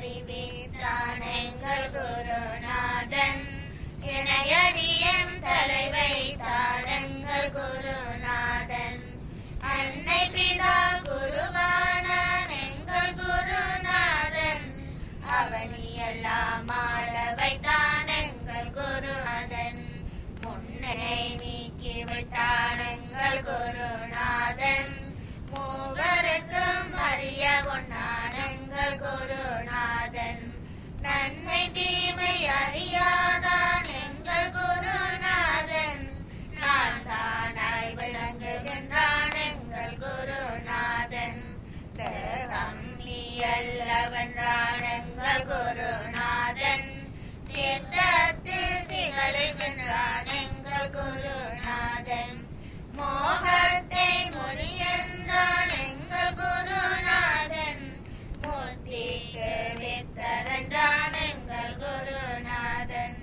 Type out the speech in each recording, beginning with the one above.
அறிவித்தான் எங்கள் குருநாதன் இணையடியன் தலை வைத்தான் எங்கள் குருநாதன் அன்னை பிதா குருவானான் எங்கள் குருநாதன் அவனியெல்லாம் ஆள வைத்தான் எங்கள் குருநாதன் முன்னரை நீக்கி விட்டான் எங்கள் குருநாதன் மூவருக்கும் அறிய ஒன்னான் எங்கள் குருநாதன் நன்மை தீமை அறியாதான் எங்கள் குருநாதன் நான் தானாய் விளங்குகின்றான் எங்கள் குருநாதன் தேகம் நீ அல்லவென்றான் எங்கள் குருநாதன் சித்தத்தில் திகழுகின்றான் எங்கள் குருநாதன் மோகத்தை முறியென்றான் எங்கள் குருநாதன் மூர்த்திக்கு வித்ததென்றான் எங்கள் குருநாதன்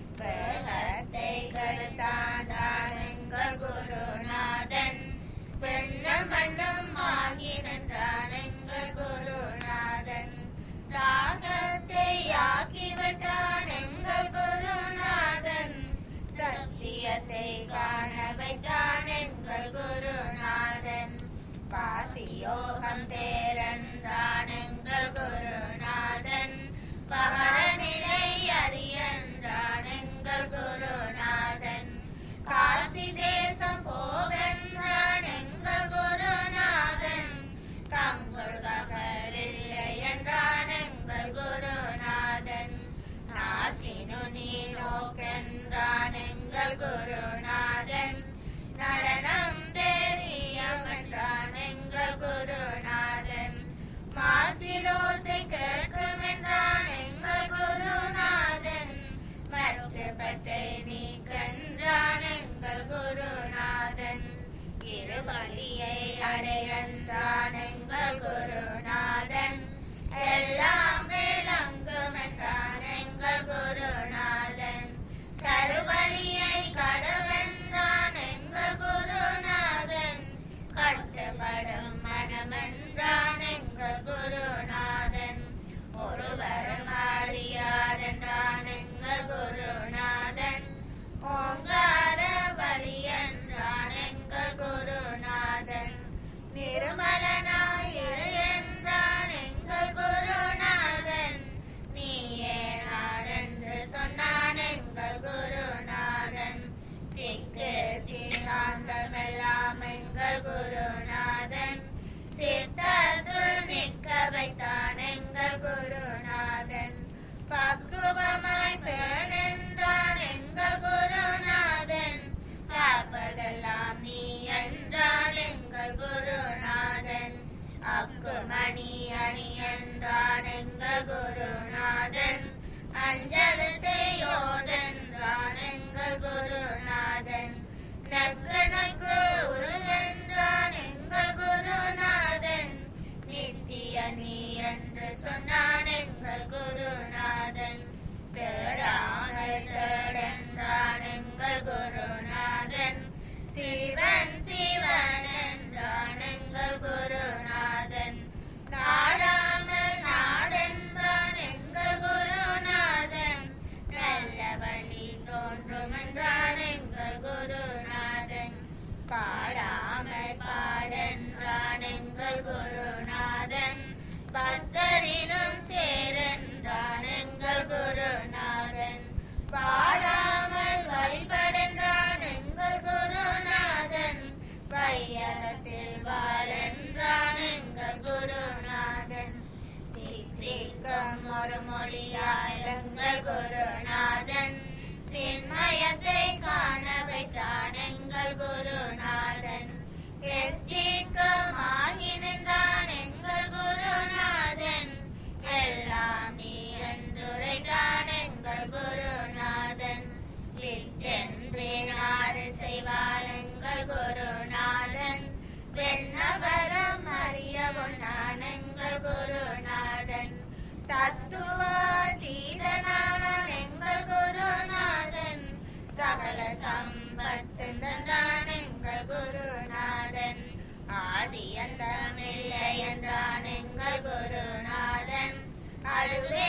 வேகத்தை கருத்தாண்டான் எங்கள் குருநாதன் பெண்ணும் மண்ணும் ஆகி நின்றான் எங்கள் குருநாதன் தாகத்தை ஆக்கிவிட்டான் எங்கள் குருநாதன் சத்தியத்தை காண வைத்தான் எங்கள் குருநாதன் பாசியோகம் தேரன்றான் எங்கள் குருநாதன் பகரநிலை அறியன்றான் எங்கள் குருநாதன் காசி தேசம் போவென்றான் எங்கள் குருநாதன் தங்கள் பகரில்லை என்றான் எங்கள் குருநாதன் நாசினு நீ நோக்கென்றான் எங்கள் குருநாதன் நடனம் தெரியும் என்றான் எங்கள் குருநாதன் மாசிலோசை கேட்கும் என்றான் எங்கள் குருநாதன் மற்றப்பட்டை நீக்கென்றான் எங்கள் குருநாதன் இருபலியை அடையன்றான் எங்கள் குருநாதன் எல்லாம் விளங்கும் என்றான் எங்கள் குருநாதன் கருவழியை கடவென்றான் எங்கள் குருநாதன் கட்டுப்படும் மனமென்றான் எங்கள் குருநாதன் ஒருவரும் அறியார் என்றான் எங்கள் குருநாதன் ஓங்கார பலி என்றான் எங்கள் குருநாதன் நிர்மலனாயிரு என்றான் எங்கள் குருநாதன் நீயே நான் என்று சொன்னான் எங்கள் குருநாதன் திக்கு தீராந்தமெல்லாம் எங்கள் குருநாதன் சித்தத்தில் நிற்க வைத்தான் எங்கள் குருநாதன் பக்குவமாய் பேணென்றான் எங்கள் குருநாதன் காப்பதெல்லாம் நீ என்றான் எங்கள் குருநாதன் அக்குமணி அணி என்றான் எங்கள் குருநாதன் அஞ்சலத்தை யோதென்றான் எங்கள் குருநாதன் நக்கு நக்கு உருளென்றான் எங்கள் குருநாதன் நித்திய நீ என்று சொன்னான் எங்கள் குருநாதன் தேடாமல் தேடென்றான் எங்கள் குருநாதன் சிவன் சிவன் என்றான் எங்கள் குருநாதன் நாடாமல் நாடென்றான் எங்கள் குருநாதன் நல்ல வழி தோன்றும் என்றான் எங்கள் குருநாதன் பாடாமல் பாடென்றான் எங்கள் குருநாதன் பக்தரினும் சேரென்றான் எங்கள் குருநாதன் பாடாமல் வழிபடென்றான் எங்கள் குருநாதன் வையகத்தில் வாழென்றான் எங்கள் குருநாதன் தித்திக்கும் ஒரு மொழியாய் எங்கள் குருநாதன் சின்மயத்தை காண வைத்தான் எங்கள் குருநாதன் எத்திக்கும் ஆகி நின்றான் எங்கள் குருநாதன் எல்லாம் நீ என்றுரைத்தான் எங்கள் குருநாதன் லிட்டென்றேனாறு செய்வாள் எங்கள் குருநாதன் பெண்ணவரம் அறிய ஒன்னான் எங்கள் குருநாதன் தத்துவாதீதனான எங்கள் குருநாதன் சகல சம்பத்து தந்தான் எங்கள் குருநாதன் ஆதி அந்தமில்லை என்றான் எங்கள் குருநாதன் அழுவே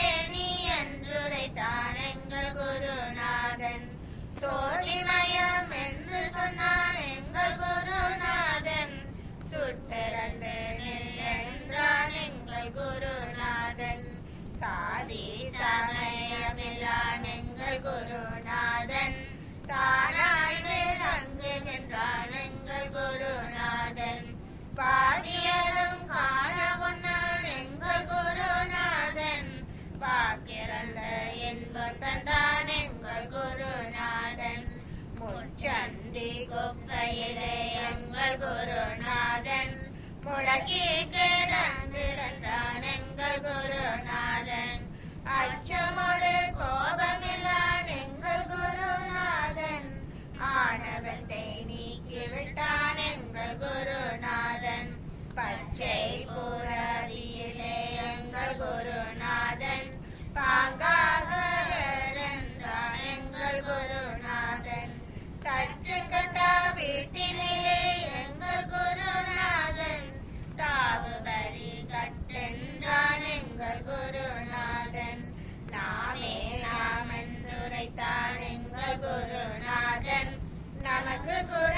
சாதி சமயமில்லான் எங்கள் குருநாதன் தானாய் விளங்குகின்றான் எங்கள் குருநாதன் பாடியரும் காண உண்ணான் எங்கள் குருநாதன் வாக்கிறந்த இன்பம் தந்தான் எங்கள் குருநாதன் முச்சந்தி குப்பையிலே எங்கள் குருநாதன் முடக்கி கிடந்திருந்தான் எங்கள் குருநாதன் அச்சமோடு கோபமில்லான் எங்கள் குருநாதன் ஆணவத்தை நீக்கிவிட்டான் எங்கள் குருநாதன் பச்சை புறவியிலே எங்கள் குருநாதன் பாங்காக இருந்தான் எங்கள் குருநாதன் தச்சு கட்டா வீட்டிலே எங்கள் குருநாதன் தாவு வரி கட்டென்றான் எங்கள் குருநாதன் நாமே நாம் என்றுரைத்தான் எங்கள் குருநாதன் நமக்கு குரு